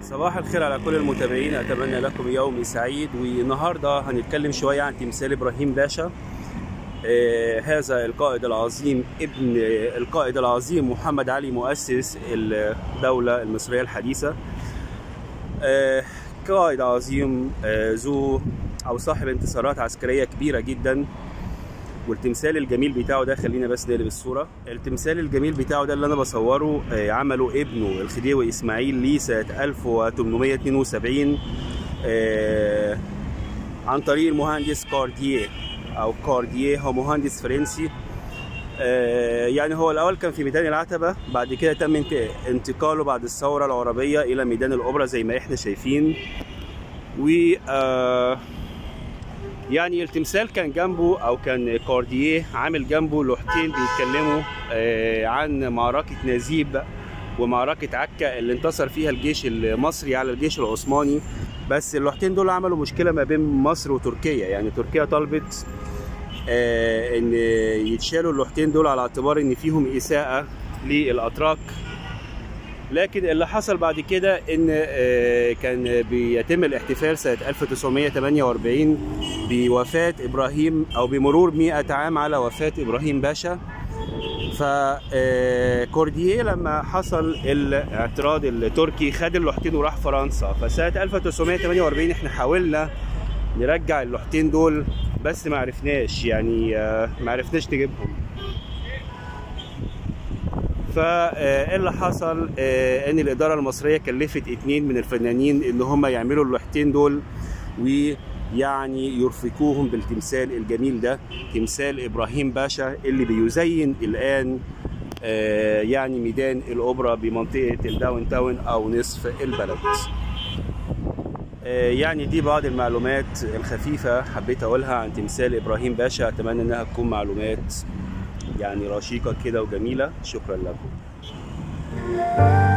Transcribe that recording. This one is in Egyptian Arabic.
صباح الخير على كل المتابعين اتمنى لكم يوم سعيد والنهارده هنتكلم شويه عن تمثال ابراهيم باشا آه هذا القائد العظيم ابن القائد العظيم محمد علي مؤسس الدوله المصريه الحديثه آه قائد عظيم آه ذو او صاحب انتصارات عسكريه كبيره جدا والتمثال الجميل بتاعه ده خلينا بس نقلب الصوره التمثال الجميل بتاعه ده اللي انا بصوره آه، عمله ابنه الخديوي اسماعيل ليه سنه 1872 آه، عن طريق المهندس كارديه او كارديه هو مهندس فرنسي آه، يعني هو الاول كان في ميدان العتبه بعد كده تم انت- انتقاله بعد الثوره العربيه الى ميدان الاوبرا زي ما احنا شايفين و آه، يعني التمثال كان جنبه او كان كاردييه عامل جنبه لوحتين بيتكلموا آه، عن معركه نزيب ومعركه عكا اللي انتصر فيها الجيش المصري على الجيش العثماني بس اللوحتين دول عملوا مشكله ما بين مصر وتركيا يعني تركيا طلبت آه، ان يتشالوا اللوحتين دول على اعتبار ان فيهم اساءه للاتراك لكن اللي حصل بعد كده ان آه، كان بيتم الاحتفال سنه 1948 بوفاه ابراهيم او بمرور 100 عام على وفاه ابراهيم باشا فكوردييه لما حصل الاعتراض التركي خد اللوحتين وراح فرنسا فسنه 1948 احنا حاولنا نرجع اللوحتين دول بس ما عرفناش يعني آه، ما عرفناش نجيبهم فايه اللي حصل آه، ان الاداره المصريه كلفت اتنين من الفنانين ان هم يعملوا اللوحتين دول ويعني يرفقوهم بالتمثال الجميل ده تمثال ابراهيم باشا اللي بيزين الان آه، يعني ميدان الاوبرا بمنطقه الداون تاون او نصف البلد آه، يعني دي بعض المعلومات الخفيفة حبيت أقولها عن تمثال إبراهيم باشا أتمنى إنها تكون معلومات يعني رشيقة كده وجميلة شكرا لكم